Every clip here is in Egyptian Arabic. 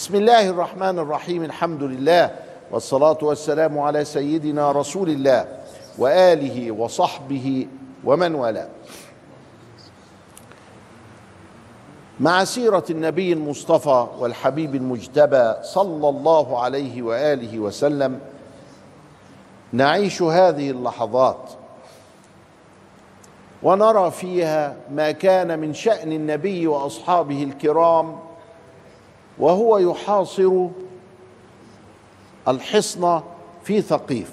بسم الله الرحمن الرحيم الحمد لله والصلاة والسلام على سيدنا رسول الله وآله وصحبه ومن والاه مع سيرة النبي المصطفى والحبيب المجتبى صلى الله عليه وآله وسلم نعيش هذه اللحظات ونرى فيها ما كان من شأن النبي وأصحابه الكرام وهو يحاصر الحصن في ثقيف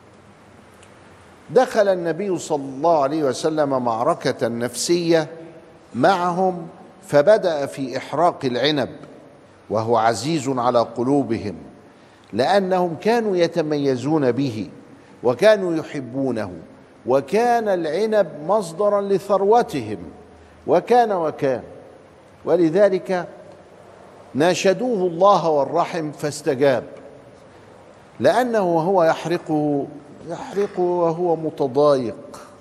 دخل النبي صلى الله عليه وسلم معركة نفسية معهم فبدأ في إحراق العنب وهو عزيز على قلوبهم لأنهم كانوا يتميزون به وكانوا يحبونه وكان العنب مصدرا لثروتهم وكان وكان ولذلك ناشدوه الله والرحم فاستجاب لأنه وهو يحرقه يحرقه وهو متضايق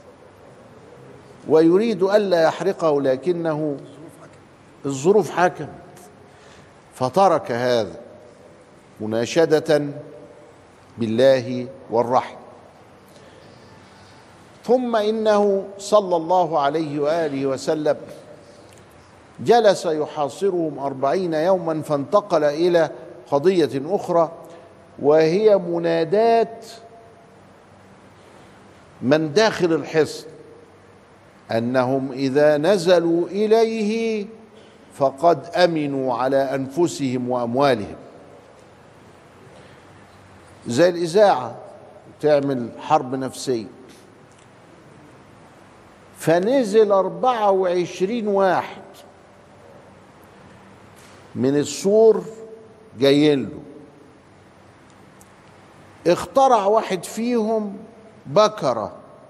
ويريد ألا يحرقه لكنه الظروف حكمت فترك هذا مناشدة بالله والرحم ثم إنه صلى الله عليه وآله وسلم جلس يحاصرهم أربعين يوما فانتقل إلى قضية أخرى وهي منادات من داخل الحصن أنهم إذا نزلوا إليه فقد أمنوا على أنفسهم وأموالهم زي الإذاعة تعمل حرب نفسية فنزل أربعة وعشرين واحد من السور جايين له اخترع واحد فيهم بكرة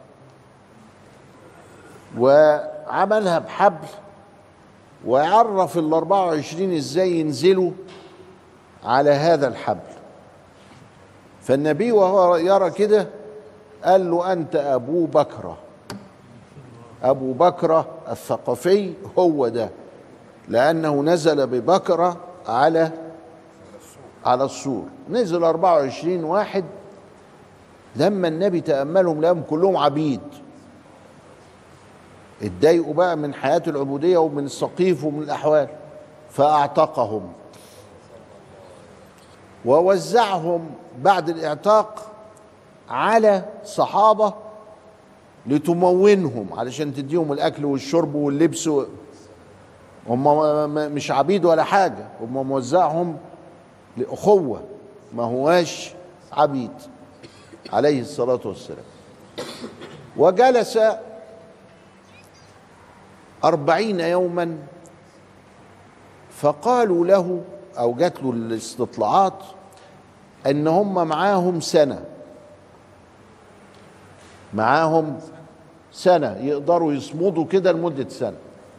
وعملها بحبل وعرف ال 24 ازاي ينزلوا على هذا الحبل فالنبي وهو يرى كده قال له انت ابو بكره ابو بكره الثقفي هو ده لانه نزل ببكره على على السور نزل 24 واحد لما النبي تأملهم لهم كلهم عبيد اتضايقوا بقى من حياة العبودية ومن السقيف ومن الأحوال فأعتقهم ووزعهم بعد الإعتاق على صحابة لتمونهم علشان تديهم الأكل والشرب واللبس هم مش عبيد ولا حاجة هم موزعهم لأخوة ما هواش عبيد عليه الصلاة والسلام وجلس أربعين يوما فقالوا له أو جات له الاستطلاعات أن هم معاهم سنة معاهم سنة يقدروا يصمدوا كده لمدة سنة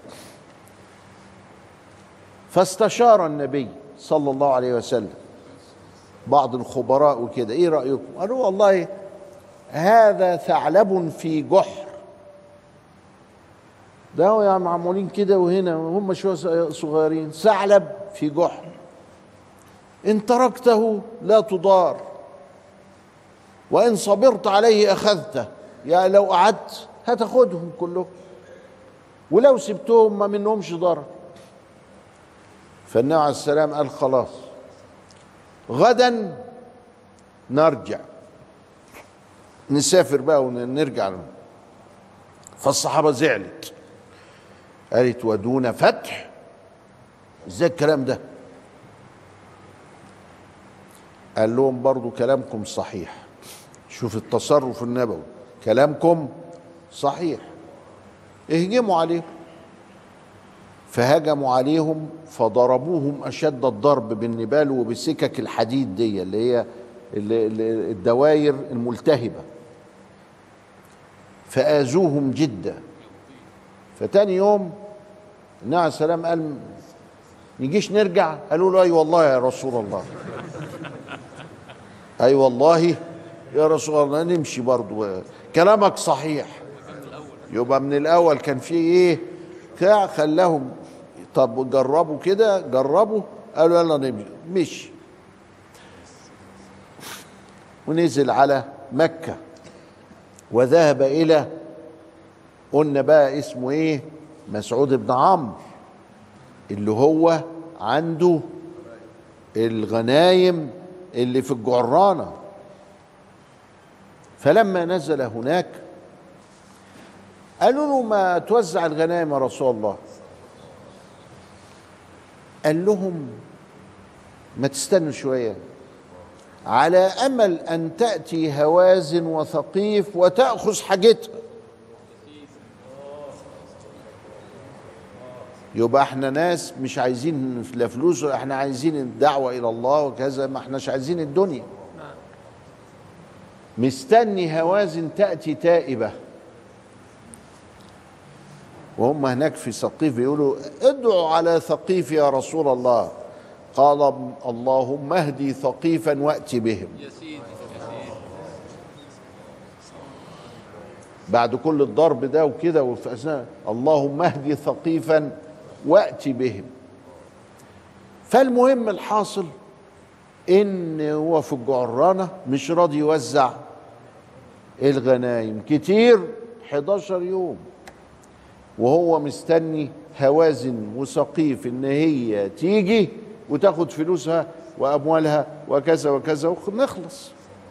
فاستشار النبي صلى الله عليه وسلم بعض الخبراء وكده ايه رأيكم قالوا والله هذا ثعلب في جحر ده يعني معمولين كده وهنا هم شوية صغيرين ثعلب في جحر إن تركته لا تضار وإن صبرت عليه أخذته يعني لو قعدت هتاخدهم كلهم ولو سبتهم ما منهمش ضرر فالنبي عليه السلام قال خلاص غدا نرجع نسافر بقى ونرجع فالصحابه زعلت قالت ودون فتح ازاي الكلام ده قال لهم برضو كلامكم صحيح شوف التصرف النبوي كلامكم صحيح اهجموا عليهم فهجموا عليهم فضربوهم اشد الضرب بالنبال وبسكك الحديد دي اللي هي الدواير الملتهبه فاذوهم جدا فتاني يوم النبي عليه السلام قال نجيش نرجع قالوا له اي والله يا رسول الله اي والله يا رسول الله نمشي برضو كلامك صحيح يبقى من الاول كان في ايه خلاهم طب جربوا كده جربوا قالوا يلا نمشي مشي ونزل على مكة وذهب إلى قلنا بقى اسمه ايه مسعود بن عمرو اللي هو عنده الغنايم اللي في الجعرانة فلما نزل هناك قالوا له ما توزع الغنائم يا رسول الله قال لهم ما تستنوا شويه على امل ان تاتي هوازن وثقيف وتاخذ حاجتها يبقى احنا ناس مش عايزين لا فلوس احنا عايزين الدعوه الى الله وكذا ما احناش عايزين الدنيا مستني هوازن تاتي تائبه وهم هناك في ثقيف يقولوا ادعوا على ثقيف يا رسول الله قال اللهم اهدي ثقيفا وات بهم بعد كل الضرب ده وكده وفي اثناء اللهم اهدي ثقيفا وات بهم فالمهم الحاصل ان هو في الجعرانه مش راضي يوزع الغنايم كتير 11 يوم وهو مستني هوازن وسقيف ان هي تيجي وتاخد فلوسها واموالها وكذا وكذا ونخلص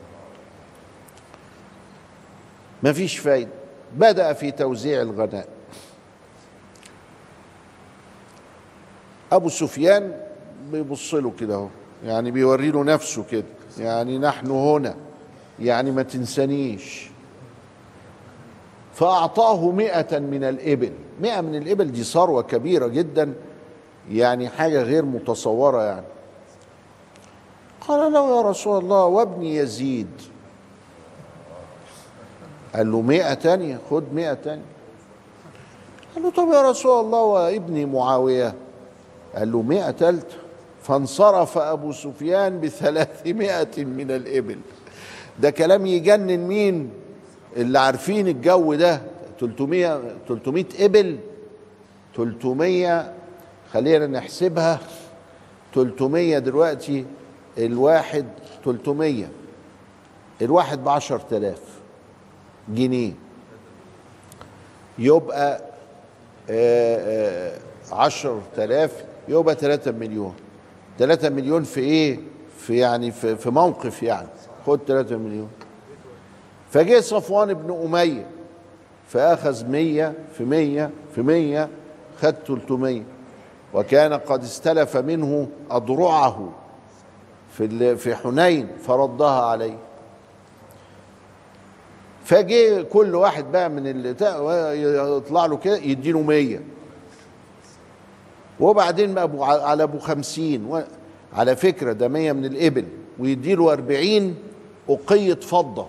مفيش فايده بدا في توزيع الغنائم ابو سفيان بيبص له كده اهو يعني بيوري له نفسه كده يعني نحن هنا يعني ما تنسانيش فأعطاه مئة من الإبل مئة من الإبل دي ثروة كبيرة جدا يعني حاجة غير متصورة يعني قال له يا رسول الله وابني يزيد قال له مئة تانية خد مئة تانية قال له طب يا رسول الله وابني معاوية قال له مئة تالتة فانصرف أبو سفيان بثلاثمائة من الإبل ده كلام يجنن مين اللي عارفين الجو ده 300 300 ابل 300 خلينا نحسبها 300 دلوقتي الواحد 300 الواحد ب 10000 جنيه يبقى آه، آه، 10000 يبقى 3 مليون 3 مليون في ايه؟ في يعني في, في موقف يعني خد 3 مليون فجه صفوان بن أمية فأخذ مية في مية في مية خد 300 وكان قد استلف منه أضرعه في ال- في حنين فردها عليه فجه كل واحد بقى من اللي تا- يطلع له كده يديله مية وبعدين بقى أبو ع- على ابو خمسين و- على فكرة ده مية من الإبل ويديله أربعين أقية فضة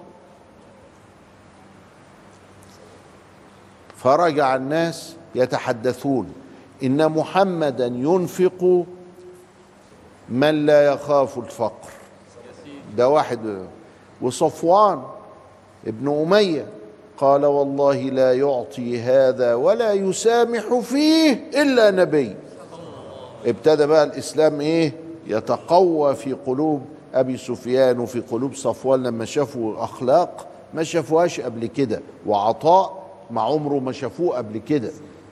فرجع الناس يتحدثون ان محمدا ينفق من لا يخاف الفقر ده واحد وصفوان ابن اميه قال والله لا يعطي هذا ولا يسامح فيه الا نبي ابتدى بقى الاسلام ايه يتقوى في قلوب ابي سفيان وفي قلوب صفوان لما شافوا اخلاق ما شافوهاش قبل كده وعطاء ما عمره ما شافوه قبل كده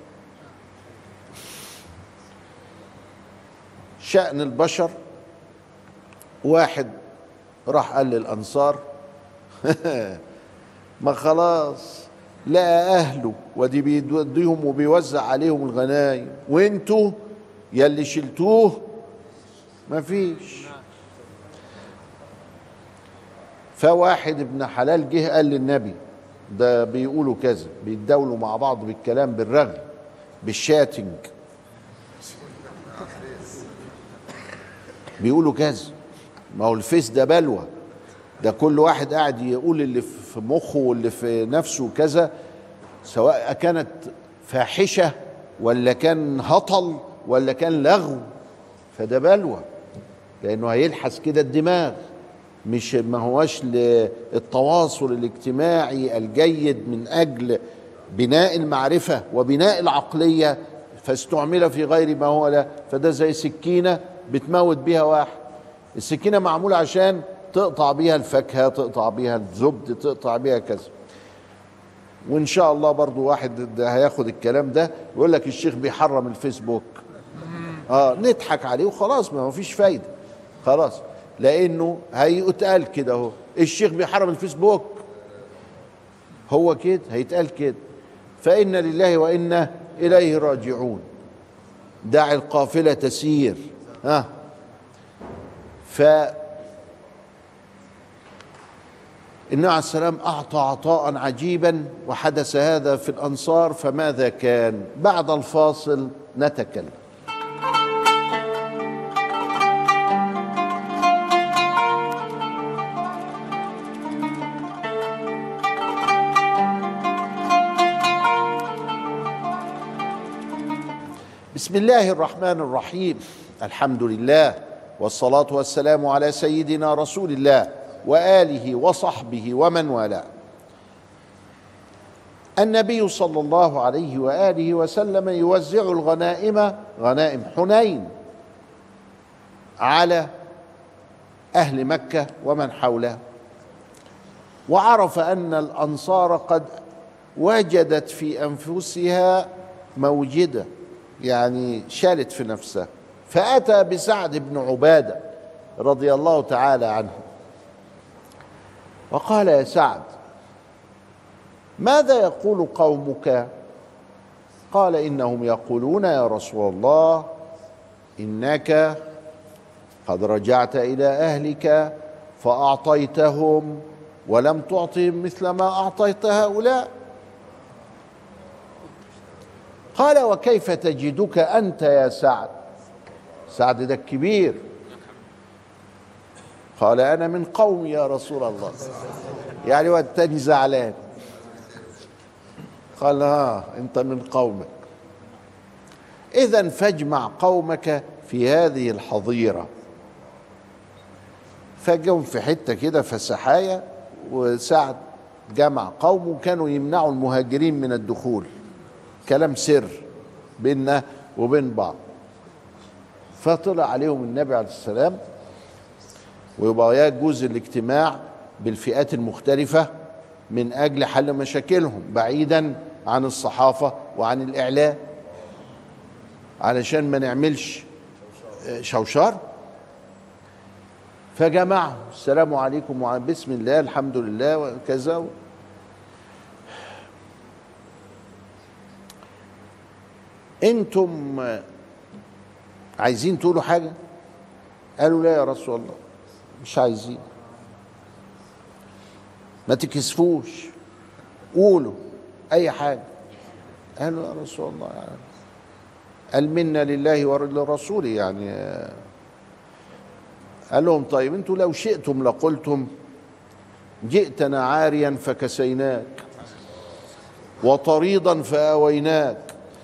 شأن البشر واحد راح قال للأنصار ما خلاص لقى أهله ودي بيديهم وبيوزع عليهم الغنايم وانتوا يلي شلتوه مفيش فواحد ابن حلال جه قال للنبي ده بيقولوا كذا بيتداولوا مع بعض بالكلام بالرغي بالشاتنج بيقولوا كذا ما هو الفيس ده بلوى ده كل واحد قاعد يقول اللي في مخه واللي في نفسه كذا سواء كانت فاحشة ولا كان هطل ولا كان لغو فده بلوى لأنه هيلحس كده الدماغ مش ما هوش للتواصل الاجتماعي الجيد من أجل بناء المعرفة وبناء العقلية فاستعمل في غير ما هو له فده زي سكينة بتموت بيها واحد السكينه معموله عشان تقطع بيها الفاكهه تقطع بيها الزبد تقطع بيها كذا وان شاء الله برضو واحد ده هياخد الكلام ده يقول لك الشيخ بيحرم الفيسبوك اه نضحك عليه وخلاص ما فيش فايده خلاص لانه هيتقال كده اهو الشيخ بيحرم الفيسبوك هو كده هيتقال كده فإن لله وإنا إليه راجعون دع القافلة تسير ها ف النبي عليه السلام أعطى عطاء عجيبا وحدث هذا في الأنصار فماذا كان بعد الفاصل نتكلم بسم الله الرحمن الرحيم الحمد لله والصلاة والسلام على سيدنا رسول الله وآله وصحبه ومن والاه النبي صلى الله عليه وآله وسلم يوزع الغنائم غنائم حنين على أهل مكة ومن حولها وعرف أن الأنصار قد وجدت في أنفسها موجده يعني شالت في نفسها فأتى بسعد بن عبادة رضي الله تعالى عنه وقال يا سعد ماذا يقول قومك قال إنهم يقولون يا رسول الله إنك قد رجعت إلى أهلك فأعطيتهم ولم تعطهم مثل ما أعطيت هؤلاء قال وكيف تجدك انت يا سعد سعد ده الكبير قال انا من قومي يا رسول الله يعني والتاني زعلان قال ها انت من قومك اذا فاجمع قومك في هذه الحظيره فجم في حته كده فسحايا وسعد جمع قومه كانوا يمنعوا المهاجرين من الدخول كلام سر بيننا وبين بعض فطلع عليهم النبي عليه السلام ويبقى يجوز الاجتماع بالفئات المختلفة من أجل حل مشاكلهم بعيدا عن الصحافة وعن الإعلام علشان ما نعملش شوشار فجمعهم السلام عليكم بسم الله الحمد لله وكذا انتم عايزين تقولوا حاجه قالوا لا يا رسول الله مش عايزين ما تكسفوش قولوا اي حاجه قالوا يا رسول الله يعني قال منا لله ولرسوله يعني قال لهم طيب انتوا لو شئتم لقلتم جئتنا عاريا فكسيناك وطريضا فاويناك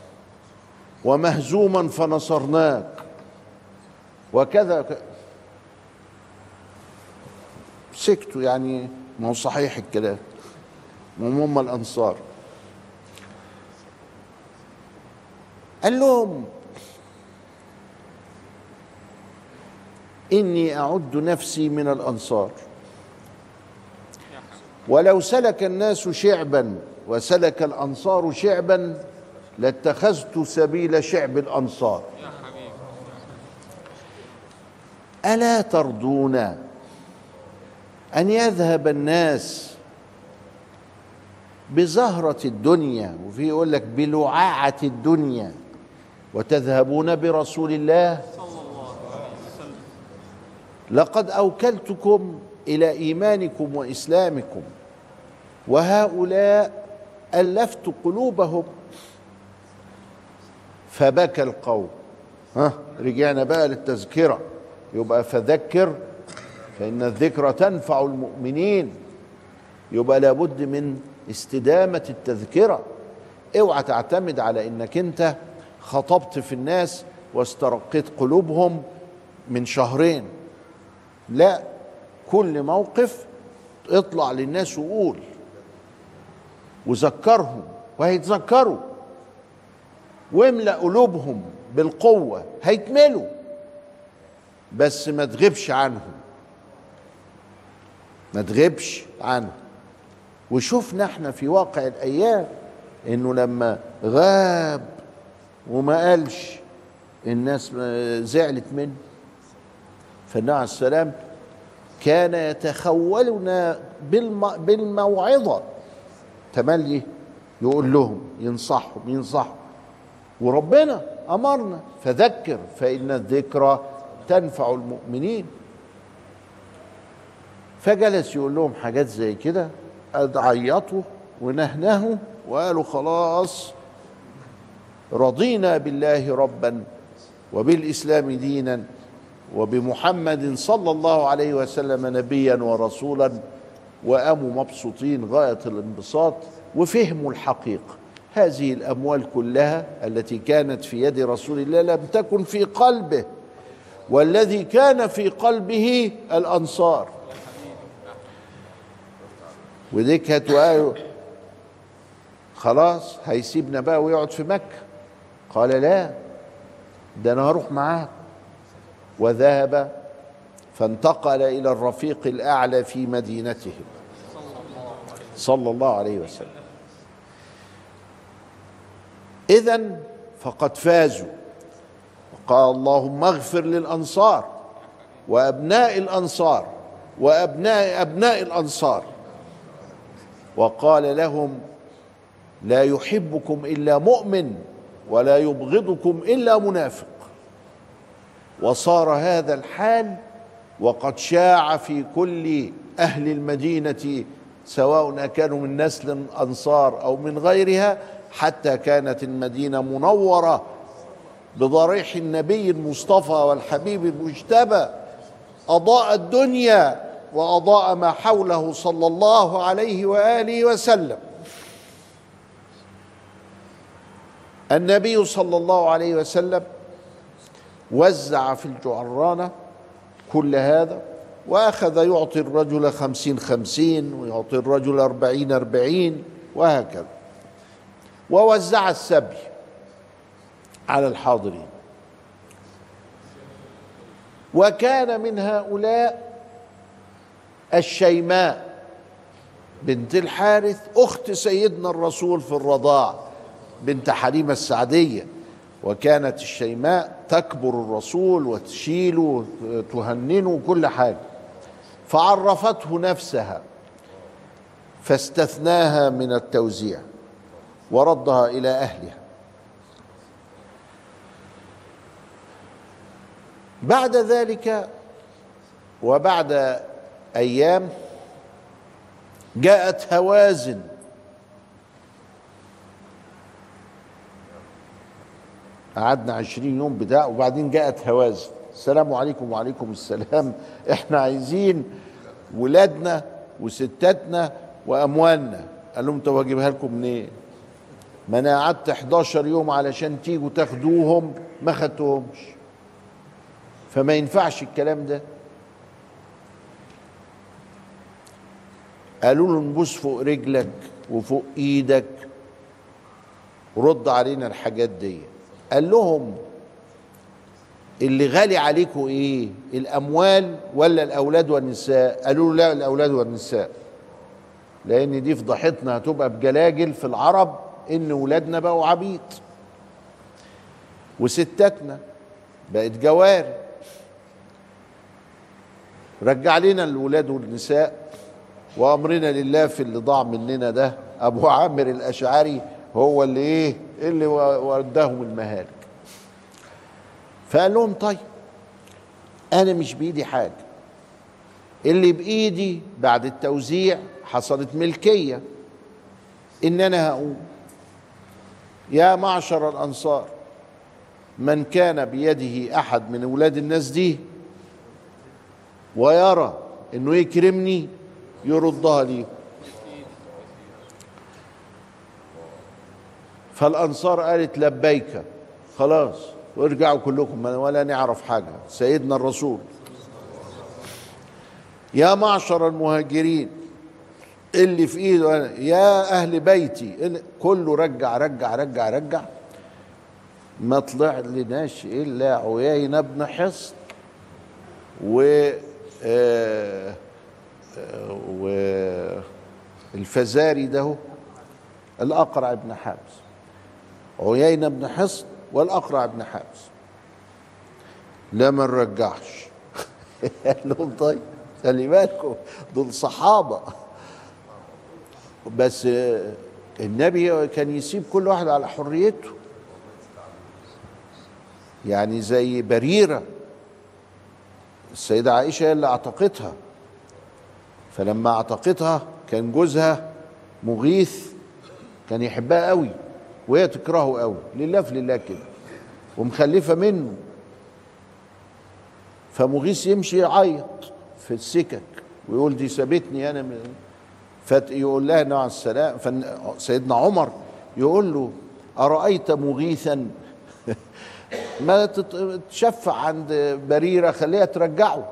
ومهزوما فنصرناك وكذا سكتوا يعني ما هو صحيح الكلام هم الانصار قال لهم اني اعد نفسي من الانصار ولو سلك الناس شعبا وسلك الانصار شعبا لاتخذت سبيل شعب الانصار الا ترضون ان يذهب الناس بزهره الدنيا وفي يقول لك بلعاعه الدنيا وتذهبون برسول الله لقد اوكلتكم الى ايمانكم واسلامكم وهؤلاء الفت قلوبهم فبكى القوم ها رجعنا بقى للتذكره يبقى فذكر فان الذكرى تنفع المؤمنين يبقى لابد من استدامه التذكره اوعى تعتمد على انك انت خطبت في الناس واسترقيت قلوبهم من شهرين لا كل موقف اطلع للناس وقول وذكرهم وهيتذكروا واملأ قلوبهم بالقوة هيتملوا بس ما تغيبش عنهم ما تغيبش عنهم وشفنا احنا في واقع الايام انه لما غاب وما قالش الناس زعلت منه فالنبي عليه السلام كان يتخولنا بالموعظة تملي يقول لهم ينصحهم ينصحهم وربنا أمرنا فذكر فإن الذكرى تنفع المؤمنين فجلس يقول لهم حاجات زي كده عيطوا ونهنهوا وقالوا خلاص رضينا بالله ربا وبالاسلام دينا وبمحمد صلى الله عليه وسلم نبيا ورسولا وقاموا مبسوطين غايه الانبساط وفهموا الحقيقه هذه الاموال كلها التي كانت في يد رسول الله لم تكن في قلبه والذي كان في قلبه الانصار ودي كانت خلاص هيسيبنا بقى ويقعد في مكه قال لا ده انا هروح معاه وذهب فانتقل الى الرفيق الاعلى في مدينتهم صلى الله عليه وسلم اذا فقد فازوا وقال اللهم اغفر للانصار وابناء الانصار وابناء ابناء الانصار وقال لهم لا يحبكم الا مؤمن ولا يبغضكم الا منافق وصار هذا الحال وقد شاع في كل اهل المدينه سواء كانوا من نسل الانصار او من غيرها حتى كانت المدينه منوره بضريح النبي المصطفى والحبيب المجتبى اضاء الدنيا واضاء ما حوله صلى الله عليه واله وسلم النبي صلى الله عليه وسلم وزع في الجعرانة كل هذا وأخذ يعطي الرجل خمسين خمسين ويعطي الرجل أربعين أربعين وهكذا ووزع السبي على الحاضرين وكان من هؤلاء الشيماء بنت الحارث أخت سيدنا الرسول في الرضاع بنت حليمة السعدية وكانت الشيماء تكبر الرسول وتشيله وتهننه كل حاجة فعرفته نفسها فاستثناها من التوزيع وردها إلى أهلها بعد ذلك وبعد أيام جاءت هوازن قعدنا عشرين يوم بتاع وبعدين جاءت هوازن السلام عليكم وعليكم السلام احنا عايزين ولادنا وستاتنا واموالنا قال لهم طب اجيبها لكم منين ما انا قعدت 11 يوم علشان تيجوا تاخدوهم ما خدتهمش فما ينفعش الكلام ده قالوا له نبوس فوق رجلك وفوق ايدك رد علينا الحاجات دي قال لهم اللي غالي عليكم ايه الاموال ولا الاولاد والنساء قالوا له لا الاولاد والنساء لان دي فضحتنا هتبقى بجلاجل في العرب ان ولادنا بقوا عبيد وستاتنا بقت جواري رجع لنا الولاد والنساء وامرنا لله في اللي ضاع مننا ده ابو عامر الاشعري هو اللي ايه اللي وداهم المهالك فقال لهم طيب انا مش بايدي حاجه اللي بايدي بعد التوزيع حصلت ملكيه ان انا هقول يا معشر الانصار من كان بيده احد من اولاد الناس دي ويرى انه يكرمني يردها ليه فالانصار قالت لبيك خلاص وارجعوا كلكم ولا نعرف حاجه سيدنا الرسول يا معشر المهاجرين اللي في ايده أنا يا اهل بيتي كله رجع رجع رجع رجع ما طلع لناش الا عيينة بن حصن و آه، آه، والفزاري ده هو الأقرع بن حابس عيينة بن حصن والأقرع بن حابس لا ما نرجعش قال لهم طيب خلي بالكم دول صحابة بس آه، النبي كان يسيب كل واحد على حريته يعني زي بريرة السيدة عائشة هي اللي اعتقتها فلما اعتقتها كان جوزها مغيث كان يحبها قوي وهي تكرهه قوي لله في لله كده ومخلفة منه فمغيث يمشي يعيط في السكك ويقول دي سابتني انا من فيقول لها نوع السلام سيدنا عمر يقول له أرأيت مغيثا ما تت- تشفع عند بريرة خليها ترجعه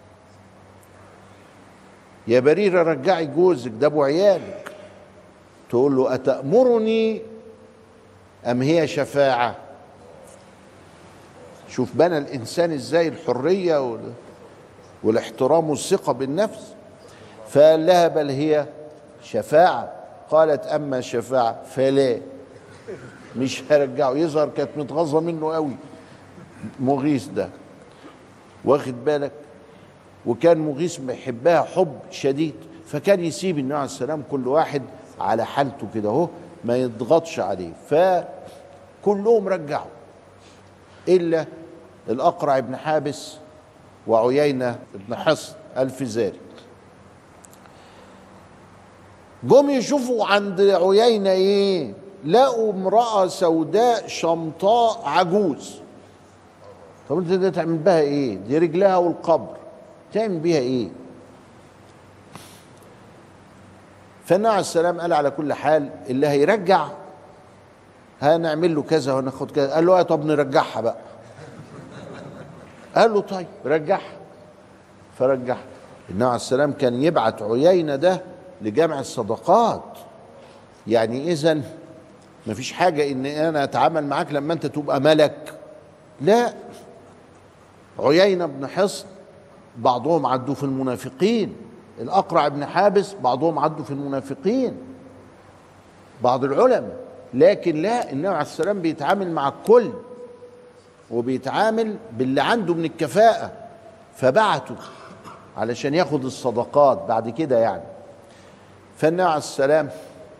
يا بريرة رجعي جوزك ده ابو عيالك تقول له أتأمرني أم هي شفاعة شوف بنى الإنسان إزاي الحرية وال- والاحترام والثقة بالنفس فقال لها بل هي شفاعة قالت أما شفاعة فلا مش هرجعه يظهر كانت متغاظة منه قوي مغيث ده واخد بالك وكان مغيث بيحبها حب شديد فكان يسيب النبي عليه السلام كل واحد على حالته كده اهو ما يضغطش عليه فكلهم رجعوا الا الاقرع بن حابس وعيينه بن حصن الفزاري جم يشوفوا عند عيينة ايه لقوا امرأة سوداء شمطاء عجوز طب انت ده تعمل بها ايه دي رجلها والقبر تعمل بيها ايه فالنبي عليه السلام قال على كل حال اللي هيرجع هنعمل له كذا وناخد كذا قال له اه طب نرجعها بقى قال له طيب رجعها فرجعها النبي عليه السلام كان يبعت عيينة ده لجمع الصدقات يعني اذا مفيش حاجة ان انا اتعامل معاك لما انت تبقى ملك لا عيينة بن حصن بعضهم عدوا في المنافقين الأقرع بن حابس بعضهم عدوا في المنافقين بعض العلماء لكن لا النبي عليه السلام بيتعامل مع الكل وبيتعامل باللي عنده من الكفاءة فبعته علشان ياخد الصدقات بعد كده يعني فالنبي عليه السلام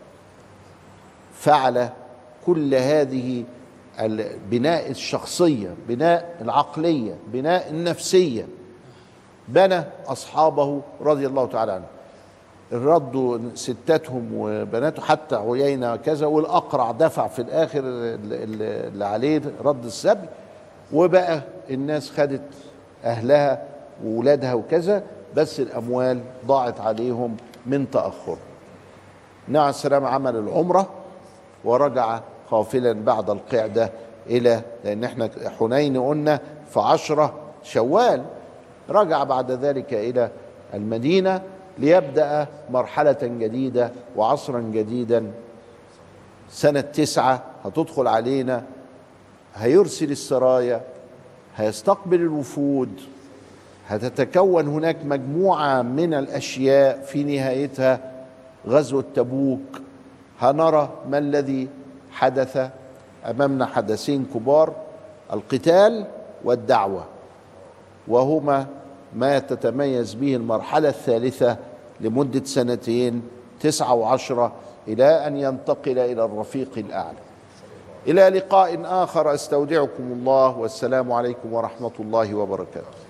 فعل كل هذه بناء الشخصية بناء العقلية بناء النفسية بنى أصحابه رضي الله تعالى عنه ردوا ستاتهم وبناته حتى عيينة كذا والأقرع دفع في الآخر اللي عليه رد السبي وبقى الناس خدت أهلها وولادها وكذا بس الأموال ضاعت عليهم من تأخر النبي عليه السلام عمل العمرة ورجع قافلا بعد القعدة إلى لأن احنا حنين قلنا في عشرة شوال رجع بعد ذلك إلى المدينة ليبدأ مرحلة جديدة وعصرا جديدا سنة تسعة هتدخل علينا هيرسل السرايا هيستقبل الوفود هتتكون هناك مجموعة من الأشياء في نهايتها غزوة تبوك هنرى ما الذي حدث امامنا حدثين كبار القتال والدعوه وهما ما تتميز به المرحله الثالثه لمده سنتين تسعه وعشره الى ان ينتقل الى الرفيق الاعلى الى لقاء اخر استودعكم الله والسلام عليكم ورحمه الله وبركاته